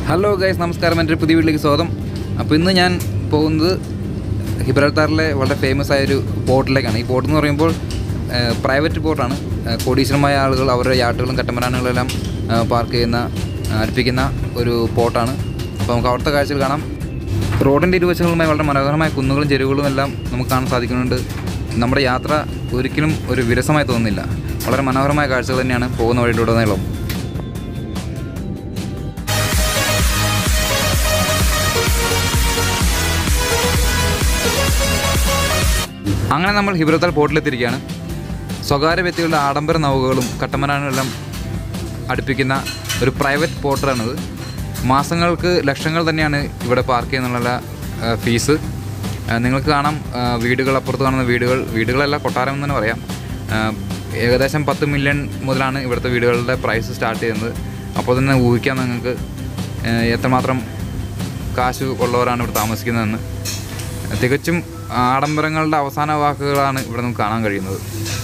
hello guys നമസ്കാരം എൻ്റെ ഒരു പുതിയ വീട്ടിലേക്ക് സ്വാഗതം അപ്പോൾ ഇന്ന് ഞാൻ പോകുന്നത് ഹിബ്രൽത്താറിലെ വളരെ ഫേമസ് ആയ ഒരു പോർട്ടിലേക്കാണ് ഈ പോർട്ട് എന്ന് പറയുമ്പോൾ പ്രൈവറ്റ് പോർട്ടാണ് കോടീശ്വരമായ ആളുകൾ അവരുടെ യാട്ടുകളും കട്ടമരാനുകളെല്ലാം പാർക്ക് ചെയ്യുന്ന ആ, അടുപ്പിക്കുന്ന ഒരു പോർട്ടാണ് അപ്പോൾ നമുക്ക് അവിടുത്തെ കാഴ്ചകൾ കാണാം റോഡിൻ്റെ ഇരുവശങ്ങളുമായി വളരെ മനോഹരമായ കുന്നുകളും ചെരുവുകളും എല്ലാം നമുക്ക് കാണാൻ സാധിക്കുന്നുണ്ട് നമ്മുടെ യാത്ര ഒരിക്കലും ഒരു വിരസമായി തോന്നുന്നില്ല വളരെ മനോഹരമായ കാഴ്ചകൾ തന്നെയാണ് പോകുന്ന വഴിയുടെ ഉടനീളം അങ്ങനെ നമ്മൾ ഹിബ്രത്താൽ പോർട്ടിലെത്തിയിരിക്കുകയാണ് സ്വകാര്യ വ്യക്തികളുടെ ആഡംബര നൗകകളും കട്ടമരാനുമെല്ലാം അടുപ്പിക്കുന്ന ഒരു പ്രൈവറ്റ് പോർട്ടറാണിത് മാസങ്ങൾക്ക് ലക്ഷങ്ങൾ തന്നെയാണ് ഇവിടെ പാർക്ക് ചെയ്യുന്നുള്ള ഫീസ് ആ, നിങ്ങൾക്ക് കാണാം ആ, വീടുകൾ അപ്പുറത്ത് കാണുന്ന വീടുകൾ വീടുകളല്ല കൊട്ടാരം എന്ന് തന്നെ പറയാം ആ, ഏകദേശം പത്ത് മില്യൺ മുതലാണ് ഇവിടുത്തെ വീടുകളുടെ പ്രൈസ് സ്റ്റാർട്ട് ചെയ്യുന്നത് അപ്പോൾ തന്നെ ഊഹിക്കാം നിങ്ങൾക്ക് ആ, എത്രമാത്രം കാശ് ഉള്ളവരാണ് ഇവിടെ താമസിക്കുന്നതെന്ന് തികച്ചും ആഡംബരങ്ങളുടെ അവസാന വാക്കുകളാണ് ഇവിടെ നമുക്ക് കാണാൻ കഴിയുന്നത്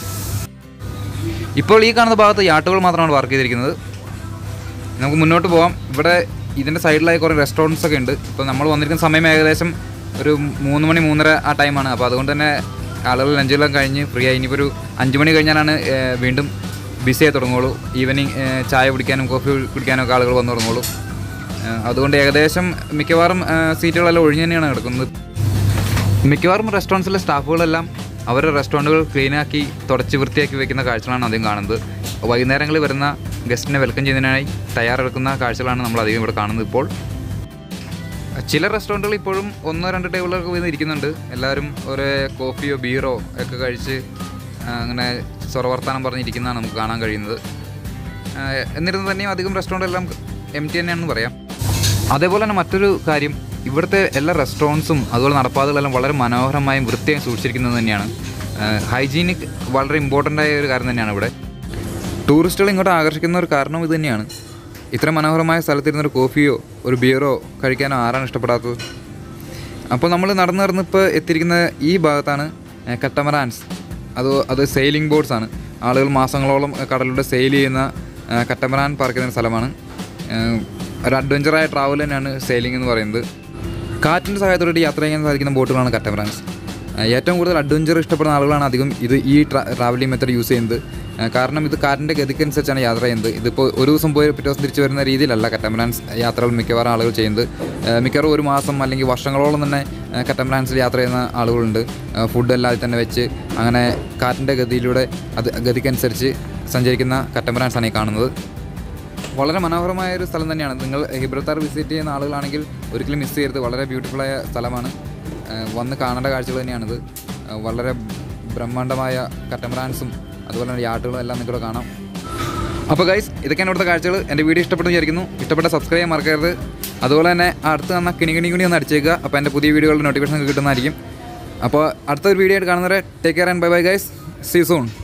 ഇപ്പോൾ ഈ കാണുന്ന ഭാഗത്ത് യാട്ടുകൾ മാത്രമാണ് പാർക്ക് ചെയ്തിരിക്കുന്നത് നമുക്ക് മുന്നോട്ട് പോകാം ഇവിടെ ഇതിൻ്റെ സൈഡിലായി കുറേ റെസ്റ്റോറൻറ്റ്സ് ഒക്കെ ഉണ്ട് ഇപ്പോൾ നമ്മൾ വന്നിരിക്കുന്ന സമയം ഏകദേശം ഒരു മൂന്ന് മണി മൂന്നര ആ ടൈമാണ് അപ്പോൾ അതുകൊണ്ട് തന്നെ ആളുകൾ ലഞ്ചെല്ലാം കഴിഞ്ഞ് ഫ്രീ ആയി ഇനിയിപ്പോൾ ഒരു അഞ്ച് മണി കഴിഞ്ഞാലാണ് ഏഹ്, വീണ്ടും ബിസി ആയി തുടങ്ങുള്ളൂ ഈവനിങ് ഏഹ്, ചായ കുടിക്കാനും കോഫി കുടിക്കാനും ഒക്കെ ആളുകൾ വന്നു തുടങ്ങുള്ളൂ ഏഹ്, അതുകൊണ്ട് ഏകദേശം മിക്കവാറും ഏഹ്, സീറ്റുകളെല്ലാം ഒഴിഞ്ഞു തന്നെയാണ് കിടക്കുന്നത് മിക്കവാറും റെസ്റ്റോറൻറ്റ്സിലെ സ്റ്റാഫുകളെല്ലാം അവരുടെ റെസ്റ്റോറൻറ്റുകൾ ക്ലീനാക്കി തുടച്ച് വൃത്തിയാക്കി വെക്കുന്ന കാഴ്ചകളാണ് അധികം കാണുന്നത് വൈകുന്നേരങ്ങളിൽ വരുന്ന ഗസ്റ്റിനെ വെൽക്കം ചെയ്യുന്നതിനായി തയ്യാറെടുക്കുന്ന കാഴ്ചകളാണ് നമ്മൾ അധികം ഇവിടെ കാണുന്നത് ഇപ്പോൾ ചില റെസ്റ്റോറൻറ്റുകൾ ഇപ്പോഴും ഒന്നോ രണ്ടോ ടേബിളൊക്കെ വന്ന് ഇരിക്കുന്നുണ്ട് എല്ലാവരും ഒരു കോഫിയോ ബീറോ ഒക്കെ കഴിച്ച് ആ, അങ്ങനെ സ്വറവർത്താനം പറഞ്ഞിരിക്കുന്നതാണ് നമുക്ക് കാണാൻ കഴിയുന്നത് ആ, എന്നിരുന്നു തന്നെയും അധികം റെസ്റ്റോറൻ്റ് എല്ലാം എം ടി തന്നെയാണെന്ന് പറയാം അതേപോലെ തന്നെ മറ്റൊരു കാര്യം ഇവിടുത്തെ എല്ലാ റെസ്റ്റോറൻറ്റ്സും അതുപോലെ നടപ്പാതകളെല്ലാം വളരെ മനോഹരമായും വൃത്തിയായും സൂക്ഷിച്ചിരിക്കുന്നത് തന്നെയാണ് ഹൈജീനിക് വളരെ ഇമ്പോർട്ടൻ്റ് ആയ ഒരു കാര്യം തന്നെയാണ് ഇവിടെ ടൂറിസ്റ്റുകൾ ഇങ്ങോട്ട് ആകർഷിക്കുന്ന ഒരു കാരണം ഇത് തന്നെയാണ് ഇത്ര മനോഹരമായ സ്ഥലത്തിരുന്നൊരു കോഫിയോ ഒരു ബിയറോ കഴിക്കാനോ ആരാണ് ഇഷ്ടപ്പെടാത്തത് അപ്പോൾ നമ്മൾ നടന്ന് നടന്ന് ഇപ്പോൾ എത്തിയിരിക്കുന്ന ഈ ഭാഗത്താണ് ഏഹ്, കട്ടമറാൻസ് അത് അത് സെയിലിംഗ് ബോട്ട്സ് ആണ് ആളുകൾ മാസങ്ങളോളം കടലിലൂടെ സെയിൽ ചെയ്യുന്ന ഏഹ്, കട്ടമറാൻ പാർക്ക് ചെയ്യുന്ന സ്ഥലമാണ് ഏഹ്, ഒരു അഡ്വഞ്ചറായ ട്രാവൽ തന്നെയാണ് സെയിലിംഗ് എന്ന് പറയുന്നത് കാറ്റിൻ്റെ സഹായത്തോടെ യാത്ര ചെയ്യാൻ സാധിക്കുന്ന ബോട്ടുകളാണ് കട്ടമറാൻസ് ഏഹ്, ഏറ്റവും കൂടുതൽ അഡ്വഞ്ചർ ഇഷ്ടപ്പെടുന്ന ആളുകളാണ് അധികം ഇത് ഈ ട്രാ ട്രാവലിംഗ് മെത്തഡ് യൂസ് ചെയ്യുന്നത് ഏഹ്, കാരണം ഇത് കാറ്റിൻ്റെ ഗതിക്കനുസരിച്ചാണ് യാത്ര ചെയ്യുന്നത് ഇതിപ്പോൾ ഒരു ദിവസം പോയി പിറ്റേ ദിവസം തിരിച്ചു വരുന്ന രീതിയിലല്ല കട്ടമറാൻസ് യാത്രകൾ മിക്കവാറും ആളുകൾ ചെയ്യുന്നത് ഏഹ്, മിക്കവാറും ഒരു മാസം അല്ലെങ്കിൽ വർഷങ്ങളോളം തന്നെ ഏഹ്, കട്ടമറാൻസിൽ യാത്ര ചെയ്യുന്ന ആളുകളുണ്ട് ഏഹ്, ഫുഡ് എല്ലാം അതിൽ തന്നെ വെച്ച് അങ്ങനെ കാറ്റിൻ്റെ ഗതിയിലൂടെ അത് ഗതിക്കനുസരിച്ച് സഞ്ചരിക്കുന്ന കട്ടമറാൻസ് ആണ് ഈ കാണുന്നത് വളരെ മനോഹരമായ ഒരു സ്ഥലം തന്നെയാണ് നിങ്ങൾ ഹിബ്രത്താർ വിസിറ്റ് ചെയ്യുന്ന ആളുകളാണെങ്കിൽ ഒരിക്കലും മിസ് ചെയ്യരുത് വളരെ ബ്യൂട്ടിഫുള്ളായ സ്ഥലമാണ് ഏഹ് വന്ന് കാണേണ്ട കാഴ്ചകൾ തന്നെയാണിത് ഏഹ് വളരെ ബ്രഹ്മാണ്ഡമായ കട്ടമറാൻസും അതുപോലെ തന്നെ യാട്ടുകളും എല്ലാം നിങ്ങളുടെ കാണാം അപ്പോൾ ഗൈസ് ഇതൊക്കെയാണ് ഇവിടുത്തെ കാഴ്ചകൾ എൻ്റെ വീഡിയോ ഇഷ്ടപ്പെട്ടു വിചാരിക്കുന്നു ഇഷ്ടപ്പെട്ട സബ്സ്ക്രൈബ് ചെയ്യാൻ മറക്കരുത് അതുപോലെ തന്നെ അടുത്ത് തന്ന കിണി കിണി കിണി ഒന്ന് അടിച്ചേക്കുക അപ്പോൾ എൻ്റെ പുതിയ വീഡിയോകളുടെ നോട്ടിഫിക്കേഷൻ കിട്ടുന്നതായിരിക്കും അപ്പോൾ അടുത്തൊരു വീഡിയോ ആയിട്ട് കാണുന്നവരെ take care and bye bye guys see soon